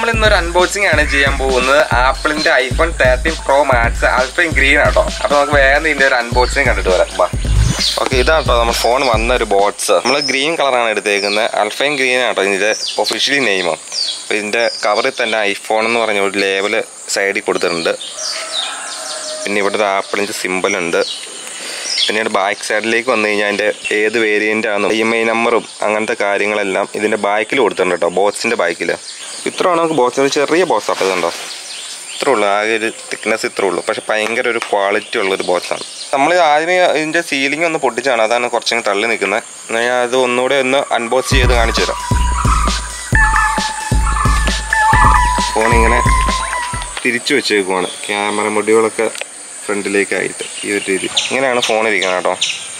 നമ്മൾ ഇന്നൊരു അൺബോക്സിംഗ് ആണ് ചെയ്യാൻ പോകുന്നത് ആപ്പിളിന്റെ iPhone thirteen pro max alpine green ആട്ടോ അപ്പൊ നമുക്ക് വേഗം ഇതിന്റെ ഒരു അൺബോക്സിംഗ് കണ്ടിട്ട് വരാം ബാ ഓക്കെ ഇതാട്ടോ നമ്മുടെ ഫോൺ വന്ന ഒരു ബോക്സ് നമ്മൾ ഗ്രീൻ കളറാണ് എടുത്തേക്കുന്നത് അൾഫൈൻ ഗ്രീൻ ആട്ടോ ഇതിന്റെ ഒഫീഷ്യലി നെയിം അപ്പോൾ ഇതിന്റെ കവറിൽ തന്നെ ഐഫോൺ എന്ന് പറഞ്ഞ ഒരു ലേബൽ സൈഡിൽ കൊടുത്തിട്ടുണ്ട് പിന്നെ ഇവിടെ ഒരു ആപ്പിളിൻ്റെ സിമ്പിൾ ഉണ്ട് പിന്നീട് ബാക്ക് സൈഡിലേക്ക് വന്നു കഴിഞ്ഞാൽ അതിൻ്റെ ഏത് വേരിയൻ്റ് ആണ് ഇ എം ഐ നമ്പറും അങ്ങനത്തെ കാര്യങ്ങളെല്ലാം ഇതിൻ്റെ ബാക്കിൽ കൊടുത്തിട്ടുണ്ട് കേട്ടോ ബോക്സിൻ്റെ ബാക്കിൽ ഇത്രയാണ് നമുക്ക് ബോക്സിന് ചെറിയ ബോക്സ് അപ്പോൾ ഇതുണ്ടോ ഇത്രേ ഉള്ളൂ ആകെ ഒരു തിക്നെസ് ഇത്രേ ഉള്ളൂ പക്ഷെ ഭയങ്കര ഒരു ക്വാളിറ്റി ഉള്ളൊരു ബോക്സാണ് നമ്മൾ ആദ്യമേ ഇതിൻ്റെ സീലിംഗ് ഒന്ന് പൊട്ടിച്ചാണ് അതാണ് കുറച്ചും തള്ളി നിൽക്കുന്നത് എന്നാൽ ഞാൻ അത് ഒന്നുകൂടെ ഒന്ന് അൺബോക്സ് ചെയ്ത് കാണിച്ചു തരാം ഫോൺ ഇങ്ങനെ തിരിച്ചു വെച്ചേക്കുവാണ് ക്യാമറ മൊഡ്യൂളൊക്കെ ഫ്രണ്ടിലേക്കായിട്ട് ഈ ഒരു രീതി ഇങ്ങനെയാണ് ഫോൺ ഇരിക്കുന്നത് കേട്ടോ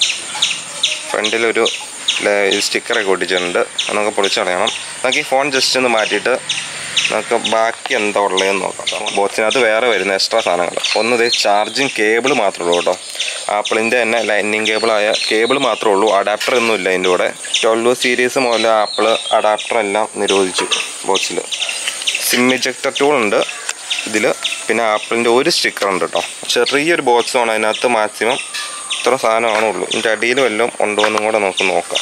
ഫ്രണ്ടിലൊരു സ്റ്റിക്കറൊക്കെ ഒട്ടിച്ചിട്ടുണ്ട് അത് നമുക്ക് പൊളിച്ച് കളയണം നമുക്ക് ഈ ഫോൺ ജസ്റ്റ് ഒന്ന് മാറ്റിയിട്ട് നമുക്ക് ബാക്കി എന്താ ഉള്ളതെന്ന് നോക്കാം കേട്ടോ ബോക്സിനകത്ത് വേറെ വരുന്ന എക്സ്ട്രാ സാധനങ്ങൾ ഒന്ന് ഇത് ചാർജിങ് കേബിൾ മാത്രമേ ഉള്ളൂ കേട്ടോ ആപ്പിളിൻ്റെ തന്നെ ലൈനിങ് കേബിളായ കേബിൾ മാത്രമേ ഉള്ളൂ അഡാപ്റ്റർ ഒന്നും ഇല്ല അതിൻ്റെ കൂടെ ട്വൽവ് സീരീസ് മുതൽ ആപ്പിൾ അഡാപ്റ്റർ എല്ലാം നിരോധിച്ചു ബോക്സിൽ സിം ഇജക്ടർ ടൂൾ ഉണ്ട് ഇതിൽ പിന്നെ ആപ്പിളിൻ്റെ ഒരു സ്റ്റിക്കർ ഉണ്ട് കേട്ടോ ചെറിയൊരു ബോക്സാണ് അതിനകത്ത് മാക്സിമം ഇത്ര സാധനമാണേ ഉള്ളൂ ഇതിൻ്റെ അടിയിൽ വല്ലതും ഉണ്ടോ എന്നും കൂടെ നമുക്ക് നോക്കാം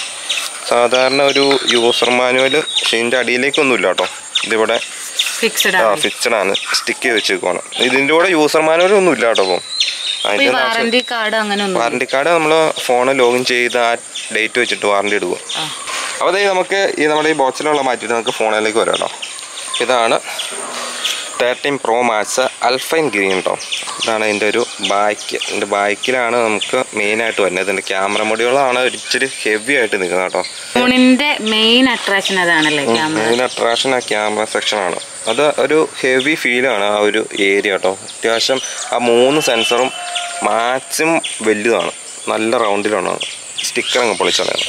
സാധാരണ ഒരു യൂസർ മാനുവൽ പക്ഷേ ഇതിൻ്റെ അടിയിലേക്കൊന്നും ഇല്ല കേട്ടോ ഇതിവിടെ ഫിക്സഡ് ആ ആണ് ഫിക്സഡ് ആണ് സ്റ്റിക്ക് ചെയ്ത് വെച്ചേക്കുവാണ് ഇതിൻ്റെ കൂടെ യൂസർ മാനുവൽ ഒന്നും ഇല്ല കേട്ടോ അപ്പം അപ്പൊ ഈ അതിൻ്റെ വാറന്റി കാർഡ് അങ്ങനെ ഒന്നും വാറണ്ടി കാർഡ് നമ്മൾ ഫോൺ ലോഗിൻ ചെയ്ത് ആ ഡേറ്റ് വെച്ചിട്ട് വാറണ്ടി എടുക്കും ആ. അപ്പോൾ ദേ നമുക്ക് ഈ നമ്മുടെ ഈ ബോക്സിലുള്ള മാറ്റിയിട്ട് നമുക്ക് ഫോണിലേക്ക് വരാം കേട്ടോ ഇതാണ് thirteen pro max alpine green കേട്ടോ ഇതാണ് ഇതിൻ്റെ ഒരു ബാക്ക് ഇതിൻ്റെ ബാക്കിലാണ് നമുക്ക് മെയിനായിട്ട് വരുന്നത് ഇതിൻ്റെ ക്യാമറ മൊഡ്യൂളാണ് ഒരു ഇച്ചിരി ഹെവി ആയിട്ട് നിൽക്കുന്നത് കേട്ടോ ഫോണിന്റെ മെയിൻ അട്രാക്ഷൻ അതാണല്ലേ ക്യാമറ മെയിൻ അട്രാക്ഷൻ ആ ക്യാമറ സെക്ഷനാണ് അത് ഒരു ഹെവി ഫീലാണ് ആ ഒരു ഏരിയ കേട്ടോ അത്യാവശ്യം ആ മൂന്ന് സെൻസറും മാക്സിമം വലുതാണ് നല്ല റൗണ്ടിലാണ് സ്റ്റിക്കർ അങ്ങ് പൊളിച്ചളയാണ്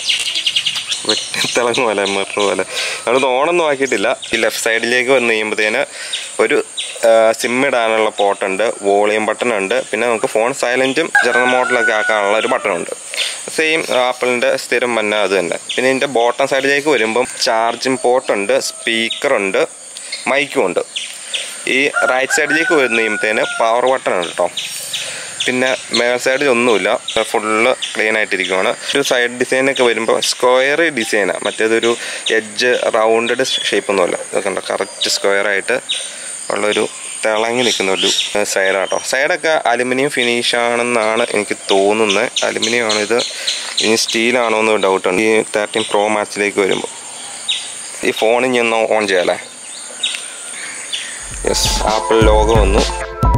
തിളങ്ങ് പോലെ മെട്രോ പോലെ നമ്മളത് ഓണൊന്നും ആക്കിയിട്ടില്ല ഈ ലെഫ്റ്റ് സൈഡിലേക്ക് വന്ന് കഴിയുമ്പോഴത്തേന് ഒരു സിം ഇടാനുള്ള പോട്ടുണ്ട് വോളിയം ബട്ടൺ ഉണ്ട് പിന്നെ നമുക്ക് ഫോൺ സൈലൻറ്റും ജനറൽ മോഡിലൊക്കെ ആക്കാനുള്ള ഒരു ബട്ടൺ ഉണ്ട് സെയിം ആപ്പിളിൻ്റെ സ്ഥിരം തന്നെ അത് തന്നെ പിന്നെ ഇതിൻ്റെ ബോട്ടം സൈഡിലേക്ക് വരുമ്പം ചാർജിങ് പോർട്ടുണ്ട് സ്പീക്കറുണ്ട് മൈക്കും ഉണ്ട് ഈ റൈറ്റ് സൈഡിലേക്ക് വന്നു കഴിയുമ്പോഴത്തേന് പവർ ബട്ടൺ ഉണ്ട് കേട്ടോ പിന്നെ മേൽ സൈഡിൽ ഒന്നുമില്ല ഫുള്ള് ക്ലീൻ ആയിട്ടിരിക്കുവാണ് ഒരു സൈഡ് ഡിസൈനൊക്കെ വരുമ്പോൾ സ്ക്വയർ ഡിസൈനാണ് മറ്റേതൊരു എഡ്ജ് റൗണ്ടഡ് ഷേപ്പ് ഒന്നുമല്ല ഇതൊക്കെ ഉണ്ടോ കറക്റ്റ് സ്ക്വയർ ആയിട്ട് ഉള്ളൊരു തിളങ്ങി നിൽക്കുന്ന ഒരു സൈഡാട്ടോ സൈഡൊക്കെ അലുമിനിയം ഫിനിഷ് ആണെന്നാണ് എനിക്ക് തോന്നുന്നത് അലുമിനിയം ആണ് ഇത് ഇനി സ്റ്റീലാണോ എന്ന് ഡൗട്ടുണ്ട് ഈ തേർട്ടീൻ പ്രോ മാക്സിലേക്ക് വരുമ്പോൾ ഈ ഫോൺ ഇനി ഒന്ന് ഓൺ ചെയ്യാലേ യെസ് ആപ്പിൾ ലോഗോ വന്നു